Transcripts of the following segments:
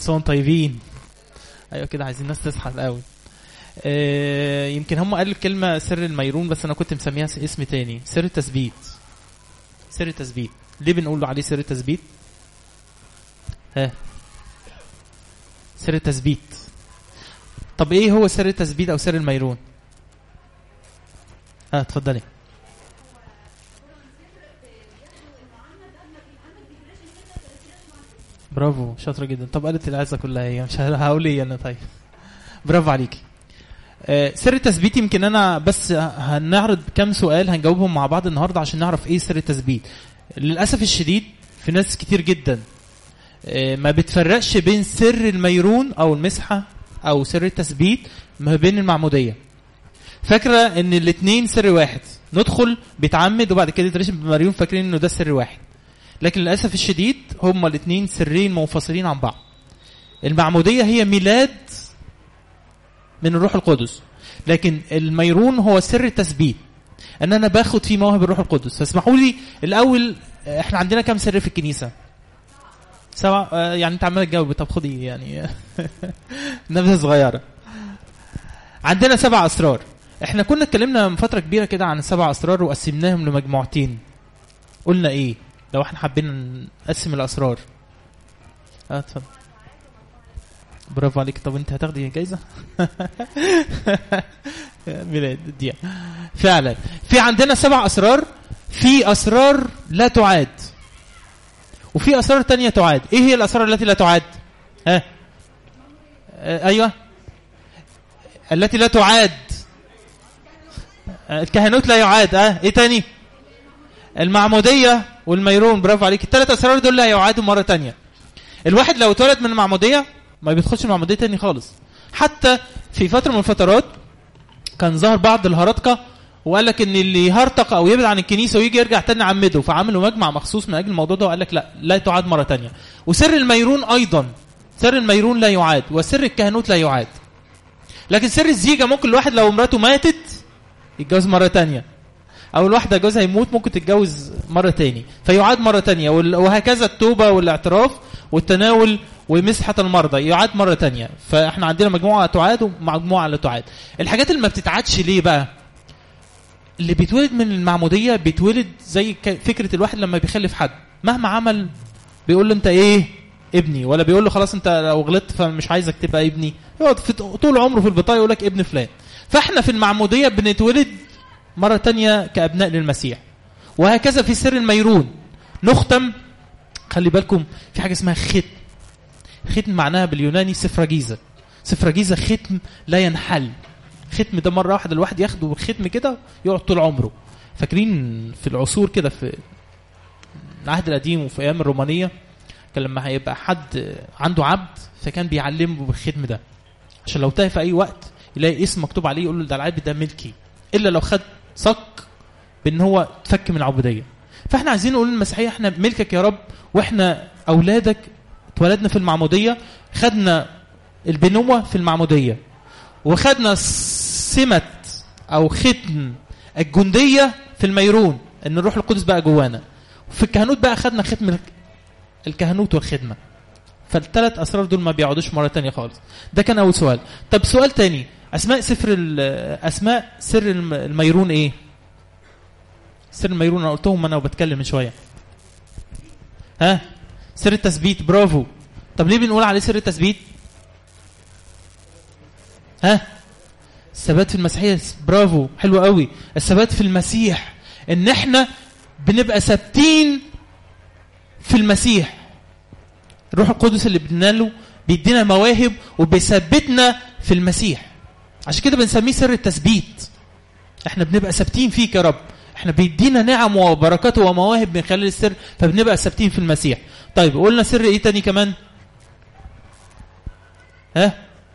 صون طيبين ايوه كده عايزين الناس تصحى الاول آه يمكن هم قالوا الكلمه سر الميرون بس انا كنت مسميها اسم تاني سر التثبيت سر التثبيت ليه بنقول له عليه سر التثبيت ها سر التثبيت طب ايه هو سر التثبيت او سر الميرون ها اتفضلي برافو شاطره جدا طب قالت العزه كلها هي مش هقول ايه انا طيب برافو عليكي آه، سر التثبيت يمكن انا بس هنعرض كام سؤال هنجاوبهم مع بعض النهارده عشان نعرف ايه سر التثبيت للاسف الشديد في ناس كتير جدا آه، ما بتفرقش بين سر الميرون او المسحه او سر التثبيت ما بين المعموديه فاكره ان الاثنين سر واحد ندخل بيتعمد وبعد كده يترشم بمريون فاكرين انه ده سر واحد لكن للاسف الشديد هما الاثنين سرين منفصلين عن بعض المعموديه هي ميلاد من الروح القدس لكن الميرون هو سر التثبيت ان انا باخد فيه مواهب الروح القدس فاسمحوا لي الاول احنا عندنا كام سر في الكنيسه سبعة آه، يعني انت عمال تجاوب طب خدي يعني نبذه صغيره عندنا سبع اسرار احنا كنا اتكلمنا من فتره كبيره كده عن السبع اسرار وقسمناهم لمجموعتين قلنا ايه لو احنا حبينا نقسم الاسرار اه اتفضل برافو عليك طب انت هتاخدي جايزه ميلاد دي فعلا في عندنا سبع اسرار في اسرار لا تعاد وفي اسرار تانية تعاد ايه هي الاسرار التي لا تعاد ها آه ايوه التي لا تعاد آه، الكهنوت لا يعاد اه ايه تاني المعموديه والميرون برافو عليك الثلاث اسرار دول لا يعادوا مره تانية الواحد لو اتولد من المعموديه ما بيدخلش المعموديه تاني خالص حتى في فتره من الفترات كان ظهر بعض الهرطقه وقال لك ان اللي يهرطق او يبعد عن الكنيسه ويجي يرجع تاني عمده فعملوا مجمع مخصوص من اجل الموضوع ده وقال لك لا لا تعاد مره تانية وسر الميرون ايضا سر الميرون لا يعاد وسر الكهنوت لا يعاد لكن سر الزيجه ممكن الواحد لو مراته ماتت يتجوز مره تانية او الواحده جوزها يموت ممكن تتجوز مره تاني فيعاد مره تانية وال- وهكذا التوبه والاعتراف والتناول ومسحه المرضى يعاد مره تانية فاحنا عندنا مجموعه تعاد ومجموعه لا تعاد الحاجات اللي ما بتتعادش ليه بقى اللي بيتولد من المعموديه بيتولد زي ك- فكره الواحد لما بيخلف حد مهما عمل بيقول له انت ايه ابني ولا بيقول له خلاص انت لو غلطت فمش عايزك تبقى ابني يقعد في طول عمره في البطاقه يقول لك ابن فلان فاحنا في المعموديه بنتولد مره تانية كابناء للمسيح وهكذا في سر الميرون نختم خلي بالكم في حاجه اسمها ختم ختم معناها باليوناني سفراجيزه سفراجيزه ختم لا ينحل ختم ده مره واحده الواحد ياخده ختم كده يقعد طول عمره فاكرين في العصور كده في العهد القديم وفي ايام الرومانيه كان لما هيبقى حد عنده عبد فكان بيعلمه بالختم ده عشان لو تاه في اي وقت يلاقي اسم مكتوب عليه يقول له ده العبد ده ملكي الا لو خد صك بان هو تفك من العبوديه فاحنا عايزين نقول للمسيحيه احنا ملكك يا رب واحنا اولادك اتولدنا في المعموديه خدنا البنوه في المعموديه وخدنا سمه او ختم الجنديه في الميرون ان الروح القدس بقى جوانا وفي الكهنوت بقى خدنا ختم الكهنوت والخدمه فالثلاث اسرار دول ما بيقعدوش مره تانية خالص ده كان اول سؤال طب سؤال تاني اسماء سفر ال- اسماء سر الم- الميرون ايه سر الميرون انا قلتهم انا وبتكلم من شويه ها سر التثبيت برافو طب ليه بنقول عليه سر التثبيت ها الثبات في المسيحيه برافو حلو قوي الثبات في المسيح ان احنا بنبقى ثابتين في المسيح الروح القدس اللي بناله بيدينا مواهب وبيثبتنا في المسيح عشان كده بنسميه سر التثبيت احنا بنبقى ثابتين فيك يا رب احنا بيدينا نعم وبركات ومواهب من خلال السر فبنبقى ثابتين في المسيح طيب قلنا سر ايه تاني كمان ها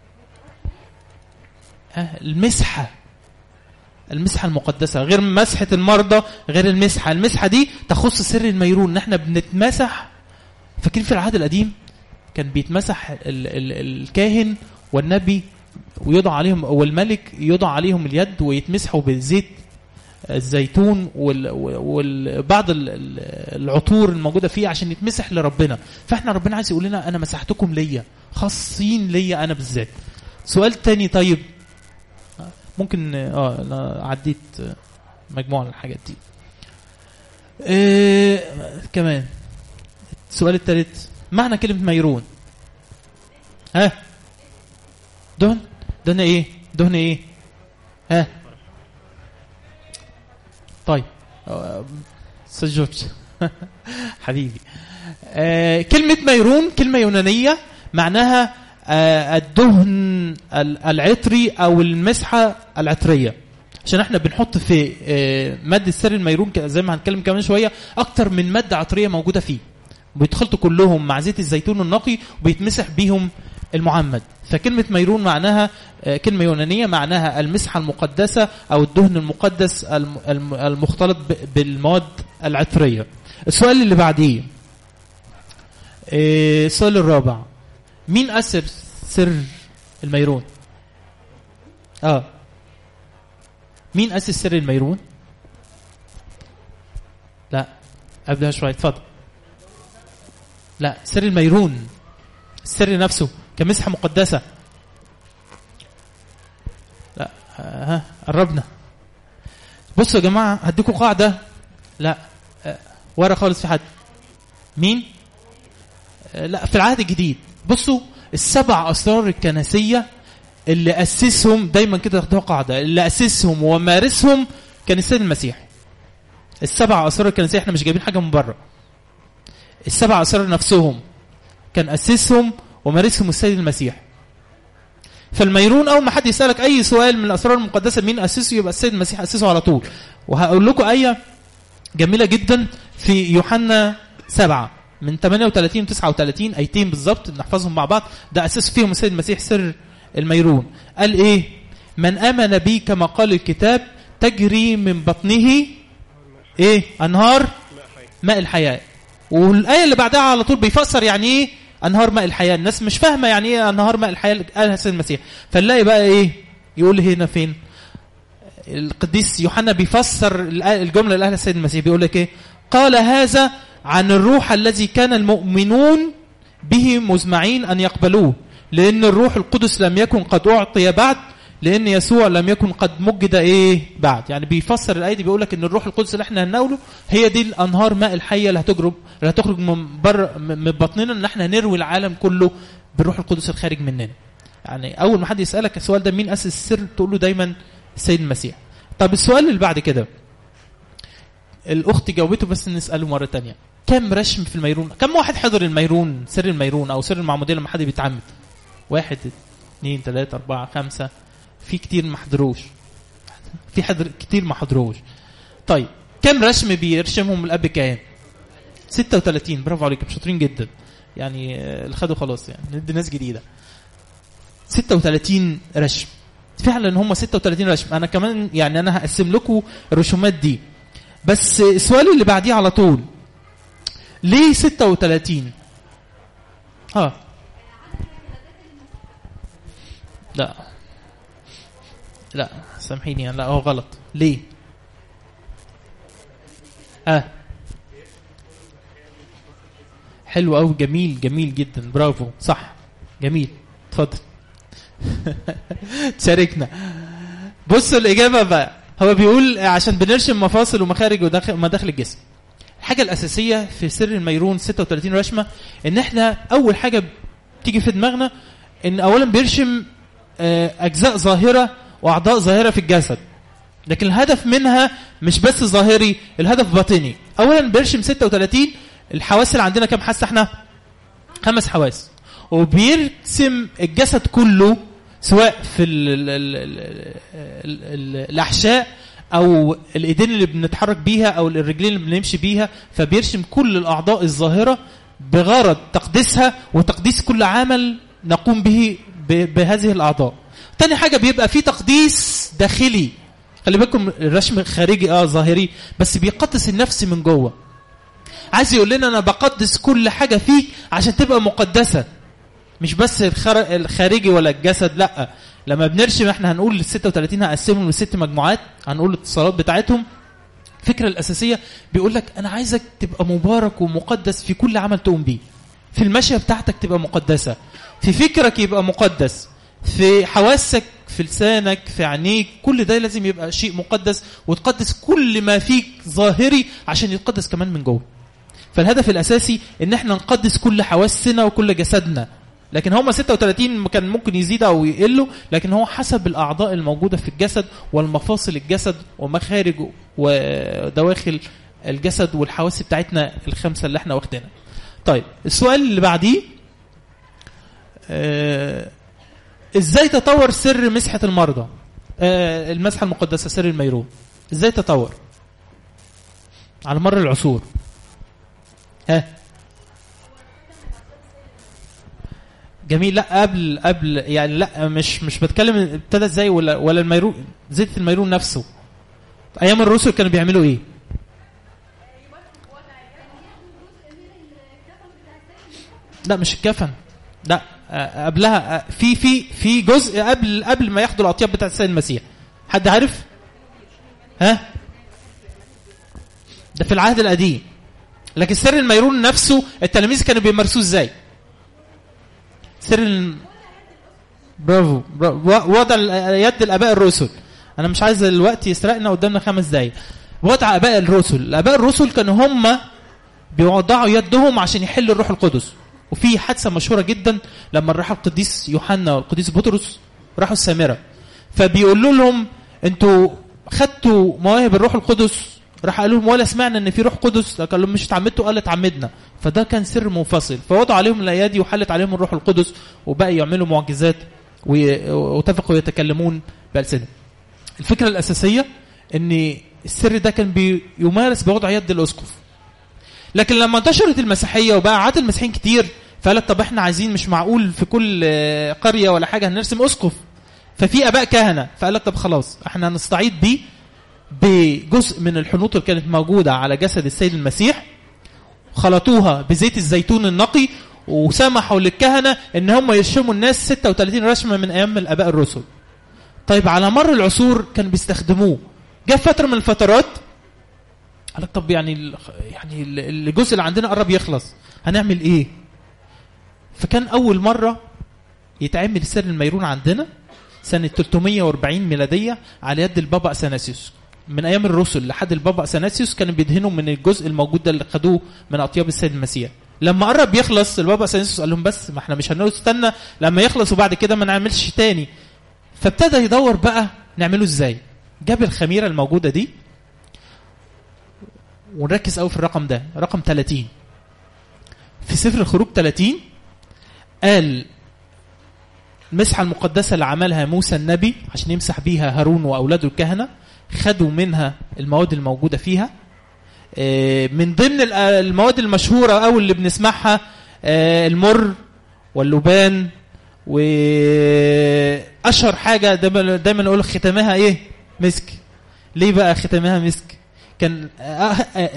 ها المسحه المسحه المقدسه غير مسحه المرضى غير المسحه المسحه دي تخص سر الميرون ان احنا بنتمسح فاكرين في العهد القديم كان بيتمسح ال ال الكاهن والنبي ويضع عليهم والملك يضع عليهم اليد ويتمسحوا بالزيت الزيتون وبعض العطور الموجوده فيه عشان يتمسح لربنا فاحنا ربنا عايز يقول لنا انا مسحتكم ليا خاصين ليا انا بالذات سؤال تاني طيب ممكن اه انا عديت مجموعه من الحاجات دي إيه كمان السؤال الثالث معنى كلمه ميرون ها دهن دهن ايه دهن ايه ها طيب استاذ جورج حبيبي آه كلمة ميرون كلمة يونانية معناها آه الدهن العطري أو المسحة العطرية عشان احنا بنحط في آه مادة سر الميرون زي ما هنتكلم كمان شوية أكتر من مادة عطرية موجودة فيه بيتخلطوا كلهم مع زيت الزيتون النقي وبيتمسح بيهم المعمد فكلمة ميرون معناها كلمة يونانية معناها المسحة المقدسة أو الدهن المقدس المختلط بالمواد العطرية السؤال اللي بعديه السؤال الرابع مين أسر سر الميرون آه مين أسس سر الميرون لا قبلها شوية اتفضل لا سر الميرون السر نفسه كمسحة مقدسة لا ها قربنا بصوا يا جماعة هديكم قاعدة لا ورا خالص في حد مين لا في العهد الجديد بصوا السبع أسرار الكنسية اللي أسسهم دايما كده تاخدوها قاعدة اللي أسسهم ومارسهم كان السيد المسيح السبع أسرار الكنسية احنا مش جايبين حاجة من بره السبع أسرار نفسهم كان أسسهم ومارسهم السيد المسيح فالميرون اول ما حد يسالك اي سؤال من الاسرار المقدسه مين اسسه يبقى السيد المسيح اسسه على طول وهقول لكم ايه جميله جدا في يوحنا سبعة من 38 و 39 ايتين بالظبط نحفظهم مع بعض ده اسس فيهم السيد المسيح سر الميرون قال ايه من امن بي كما قال الكتاب تجري من بطنه ايه انهار ماء الحياه والايه اللي بعدها على طول بيفسر يعني ايه انهار ماء الحياه الناس مش فاهمه يعني ايه انهار ماء الحياه قالها السيد المسيح فنلاقي بقى ايه يقول هنا فين القديس يوحنا بيفسر الجمله اللي قالها السيد المسيح بيقول لك ايه قال هذا عن الروح الذي كان المؤمنون به مزمعين ان يقبلوه لان الروح القدس لم يكن قد اعطي بعد لان يسوع لم يكن قد مجد ايه بعد يعني بيفسر الايه دي بيقول لك ان الروح القدس اللي احنا هنناوله هي دي الانهار ماء الحيه اللي هتجرب اللي هتخرج من بر من بطننا ان احنا نروي العالم كله بالروح القدس الخارج مننا يعني اول ما حد يسالك السؤال ده مين اسس السر تقول له دايما السيد المسيح طب السؤال اللي بعد كده الاخت جاوبته بس نساله مره تانية كم رشم في الميرون كم واحد حضر الميرون سر الميرون او سر المعموديه لما حد بيتعمد واحد اثنين ثلاثة أربعة خمسة في كتير ما حضروش في حضر كتير ما حضروش طيب كم رشم بيرشمهم الاب كام 36 برافو عليكم شاطرين جدا يعني اللي خدوا خلاص يعني ندي ناس جديده 36 رشم فعلا هم 36 رشم انا كمان يعني انا هقسم لكم الرسومات دي بس السؤال اللي بعديه على طول ليه 36 اه لا لا سامحيني لا هو غلط ليه اه حلو قوي جميل جميل جدا برافو صح جميل اتفضل تشاركنا بص الاجابه بقى هو بيقول عشان بنرسم مفاصل ومخارج ومداخل الجسم الحاجه الاساسيه في سر الميرون 36 رشمه ان احنا اول حاجه بتيجي في دماغنا ان اولا بيرشم اجزاء ظاهره واعضاء ظاهره في الجسد لكن الهدف منها مش بس ظاهري الهدف باطني اولا بيرشم 36 الحواس اللي عندنا كام حاسه احنا خمس حواس وبيرسم الجسد كله سواء في ال ال ال ال ال الاحشاء او الايدين اللي بنتحرك بيها او الرجلين اللي بنمشي بيها فبيرسم كل الاعضاء الظاهره بغرض تقديسها وتقديس كل عمل نقوم به بهذه الاعضاء تاني حاجه بيبقى في تقديس داخلي خلي بالكم الرسم خارجي اه ظاهري بس بيقدس النفس من جوه عايز يقول لنا انا بقدس كل حاجه فيك عشان تبقى مقدسه مش بس الخارجي ولا الجسد لا لما بنرسم احنا هنقول ال 36 هقسمهم لست مجموعات هنقول الاتصالات بتاعتهم الفكرة الأساسية بيقول لك أنا عايزك تبقى مبارك ومقدس في كل عمل تقوم بيه في المشية بتاعتك تبقى مقدسة في فكرك يبقى مقدس في حواسك في لسانك في عينيك كل ده لازم يبقى شيء مقدس وتقدس كل ما فيك ظاهري عشان يتقدس كمان من جوه فالهدف الأساسي إن احنا نقدس كل حواسنا وكل جسدنا لكن هم 36 كان ممكن يزيد او يقلوا لكن هو حسب الاعضاء الموجوده في الجسد والمفاصل الجسد ومخارج ودواخل الجسد والحواس بتاعتنا الخمسه اللي احنا واخدينها. طيب السؤال اللي بعديه آه ازاي تطور سر مسحه المرضى؟ آه المسحه المقدسه سر الميرون. ازاي تطور؟ على مر العصور. ها جميل لا قبل قبل يعني لا مش مش بتكلم ابتدى ازاي ولا ولا الميرون زيت الميرون نفسه ايام الرسل كانوا بيعملوا ايه لا مش الكفن لا آه، قبلها آه، في في في جزء قبل قبل ما ياخدوا الاطياب بتاعت السيد المسيح حد عارف ها ده في العهد القديم لكن سر الميرون نفسه التلاميذ كانوا بيمارسوه ازاي سر الم... برافو, برافو. وضع يد الاباء الرسل انا مش عايز الوقت يسرقنا قدامنا خمس دقايق وضع اباء الرسل الاباء الرسل كانوا هم بيوضعوا يدهم عشان يحل الروح القدس وفي حادثه مشهوره جدا لما راح القديس يوحنا والقديس بطرس راحوا السامره فبيقولوا لهم انتوا خدتوا مواهب الروح القدس راح قال لهم ولا سمعنا ان في روح قدس قال لهم مش اتعمدتوا قال اتعمدنا فده كان سر منفصل فوضعوا عليهم الايادي وحلت عليهم الروح القدس وبقى يعملوا معجزات واتفقوا يتكلمون بألسنة الفكرة الأساسية ان السر ده كان بيمارس بوضع يد الأسقف لكن لما انتشرت المسيحية وبقى عاد المسيحيين كتير فقالت طب احنا عايزين مش معقول في كل قرية ولا حاجة هنرسم أسقف ففي أباء كهنة فقالت طب خلاص احنا هنستعيد بيه بجزء من الحنوط اللي كانت موجودة على جسد السيد المسيح خلطوها بزيت الزيتون النقي وسمحوا للكهنة ان هم يرشموا الناس 36 رشمة من ايام الاباء الرسل طيب على مر العصور كانوا بيستخدموه جاء فترة من الفترات قال لك طب يعني يعني الجزء اللي عندنا قرب يخلص هنعمل ايه فكان اول مرة يتعمل سر الميرون عندنا سنة 340 ميلادية على يد البابا أثناسيوس من ايام الرسل لحد البابا اثناسيوس كانوا بيدهنوا من الجزء الموجود ده اللي خدوه من اطياب السيد المسيح لما قرب يخلص البابا اثناسيوس قال لهم بس ما احنا مش هنقول استنى لما يخلص وبعد كده ما نعملش تاني فابتدى يدور بقى نعمله ازاي جاب الخميره الموجوده دي ونركز قوي في الرقم ده رقم 30 في سفر الخروج 30 قال المسحه المقدسه اللي عملها موسى النبي عشان يمسح بيها هارون واولاده الكهنه خدوا منها المواد الموجودة فيها آه، من ضمن المواد المشهورة أو اللي بنسمعها آه، المر واللبان وأشهر حاجة دايما نقول ختامها إيه مسك ليه بقى ختامها مسك كان آه،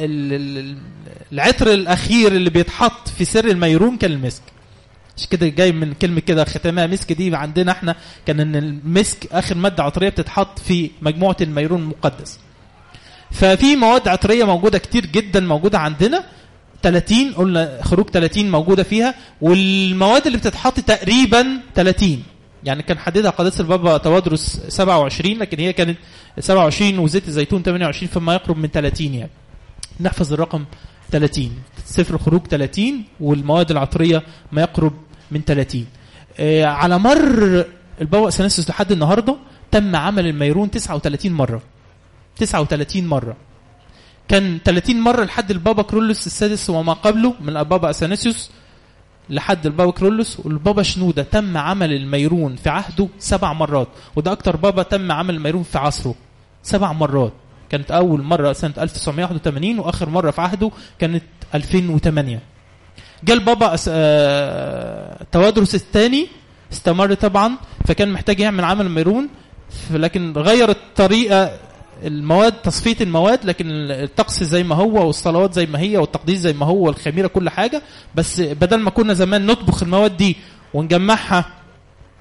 العطر الأخير اللي بيتحط في سر الميرون كان المسك مش كده جاي من كلمة كده ختامها مسك دي عندنا احنا كان ان المسك اخر مادة عطرية بتتحط في مجموعة الميرون المقدس ففي مواد عطرية موجودة كتير جدا موجودة عندنا 30 قلنا خروج 30 موجودة فيها والمواد اللي بتتحط تقريبا 30 يعني كان حددها قداسة البابا توادرس 27 لكن هي كانت 27 وزيت الزيتون 28 فما يقرب من 30 يعني نحفظ الرقم 30 سفر خروج 30 والمواد العطرية ما يقرب من 30 آه على مر البابا سنسس لحد النهاردة تم عمل الميرون 39 مرة 39 مرة كان 30 مرة لحد البابا كرولوس السادس وما قبله من البابا اثناسيوس لحد البابا كرولوس والبابا شنودة تم عمل الميرون في عهده سبع مرات وده أكتر بابا تم عمل الميرون في عصره سبع مرات كانت أول مرة سنة 1981 وآخر مرة في عهده كانت 2008 جاء البابا آه توادرس الثاني استمر طبعا فكان محتاج يعمل عمل ميرون لكن غير الطريقة المواد تصفية المواد لكن الطقس زي ما هو والصلوات زي ما هي والتقديس زي ما هو والخميرة كل حاجة بس بدل ما كنا زمان نطبخ المواد دي ونجمعها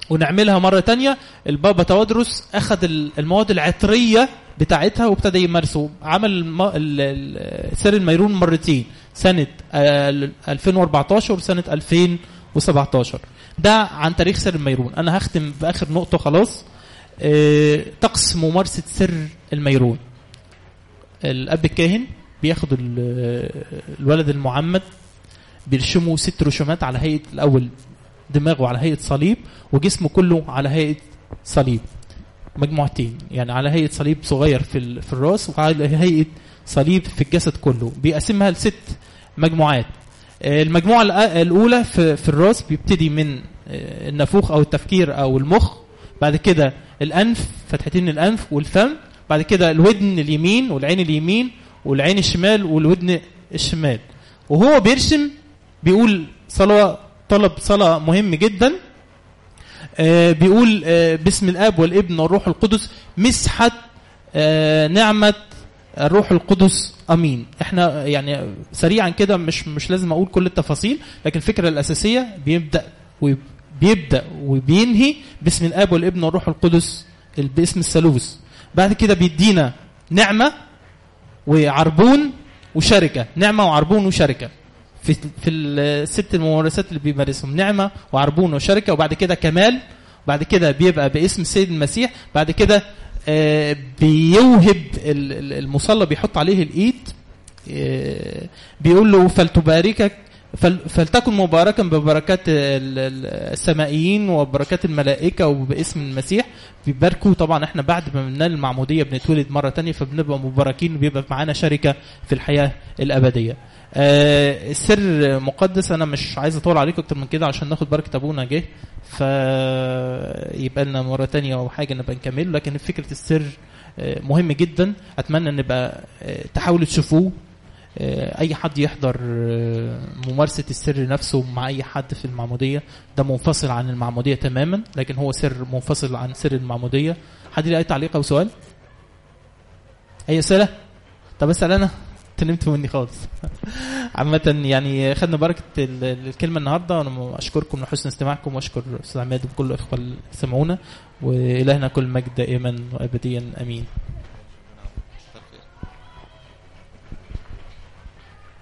ونعملها مرة تانية البابا توادرس أخذ ال- المواد العطرية بتاعتها وابتدى يمارسه عمل الم- ال- ال- سر الميرون مرتين سنة آه، 2014 وسنة 2017 ده عن تاريخ سر الميرون أنا هختم بآخر نقطة خلاص آه، طقس ممارسة سر الميرون الأب الكاهن بياخد ال- الولد المعمد بيرشموا ست رشومات على هيئة الأول دماغه على هيئة صليب وجسمه كله على هيئة صليب مجموعتين يعني على هيئة صليب صغير في ال- في الراس وعلى هيئة صليب في الجسد كله بيقسمها لست مجموعات آه، المجموعة الأ- الأولى في, في الراس بيبتدي من آه، النافوخ أو التفكير أو المخ بعد كده الأنف فتحتين الأنف والفم بعد كده الودن اليمين والعين اليمين والعين الشمال والودن الشمال وهو بيرسم بيقول صلاة طلب صلاة مهم جدا آه، بيقول آه، باسم الاب والابن والروح القدس مسحه آه، نعمه الروح القدس امين احنا يعني سريعا كده مش مش لازم اقول كل التفاصيل لكن الفكره الاساسيه بيبدا وب- بيبدا وبينهي باسم الاب والابن والروح القدس ال- باسم الثالوث بعد كده بيدينا نعمه وعربون وشركه نعمه وعربون وشركه في في الست الممارسات اللي بيمارسهم نعمه وعربون وشركه وبعد كده كمال بعد كده بيبقى باسم السيد المسيح بعد كده آه، بيوهب ال- ال- المصلى بيحط عليه الايد آه، بيقول له فلتباركك فل- فلتكن مباركا ببركات ال- ال- السمائيين وبركات الملائكة وباسم المسيح بيباركوا طبعا احنا بعد ما بننال المعمودية بنتولد مرة تانية فبنبقى مباركين وبيبقى معانا شركة في الحياة الأبدية آه السر مقدس انا مش عايز اطول عليكم اكتر من كده عشان ناخد بركه ابونا جه فيبقى لنا مره تانية او حاجه نبقى نكمله لكن فكره السر آه، مهم جدا اتمنى ان نبقى آه، تحاولوا تشوفوه آه، اي حد يحضر آه، ممارسه السر نفسه مع اي حد في المعموديه ده منفصل عن المعموديه تماما لكن هو سر منفصل عن سر المعموديه حد ليه اي تعليق او سؤال اي اسئله طب اسال انا تنمت مني خالص عامة يعني خدنا بركة ال- الكلمة النهاردة أنا أشكركم لحسن استماعكم وأشكر أستاذ عماد وكل الأخوة اللي سمعونا وإلهنا كل مجد دائما وأبديا أمين